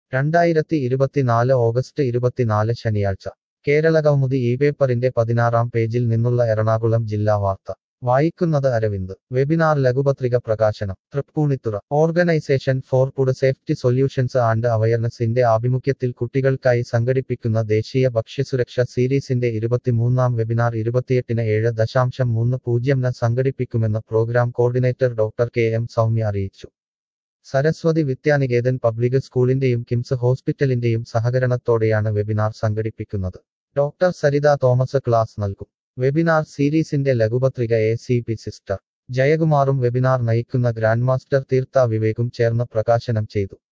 രണ്ടായിരത്തി ഇരുപത്തിനാല് ഓഗസ്റ്റ് ഇരുപത്തിനാല് ശനിയാഴ്ച കേരള കൗമുദി ഈ പേപ്പറിന്റെ പതിനാറാം പേജിൽ നിന്നുള്ള എറണാകുളം ജില്ലാ വാർത്ത വായിക്കുന്നത് അരവിന്ദ് വെബിനാർ ലഘുപത്രിക പ്രകാശനം Tripunithura organisation for food safety solutions and അവയർനെസിന്റെ ആഭിമുഖ്യത്തിൽ കുട്ടികൾക്കായി സംഘടിപ്പിക്കുന്ന ദേശീയ ഭക്ഷ്യസുരക്ഷ സീരീസിന്റെ ഇരുപത്തിമൂന്നാം വെബിനാർ ഇരുപത്തിയെട്ടിന് ഏഴ് ദശാംശം മൂന്ന് പൂജ്യം ന് സംഘടിപ്പിക്കുമെന്ന് programme coordinator doctor K M Soumya അറിയിച്ചു സരസ്വതി വിദ്യാനികേതൻ പബ്ലിക് സ്കൂളിന്റെയും കിംസ് ഹോസ്പിറ്റലിന്റെയും സഹകരണത്തോടെയാണ് വെബിനാർ സംഘടിപ്പിക്കുന്നത് ഡോക്ടർ സരിത തോമസ് ക്ലാസ് നൽകും വെബിനാർ സീരീസിന്റെ ലഘുപത്രിക എ സി പി സിസ്റ്റർ ജയകുമാറും വെബിനാർ നയിക്കുന്ന ഗ്രാൻഡ് മാസ്റ്റർ തീർത്ഥ വിവേകും ചേർന്ന് പ്രകാശനം ചെയ്തു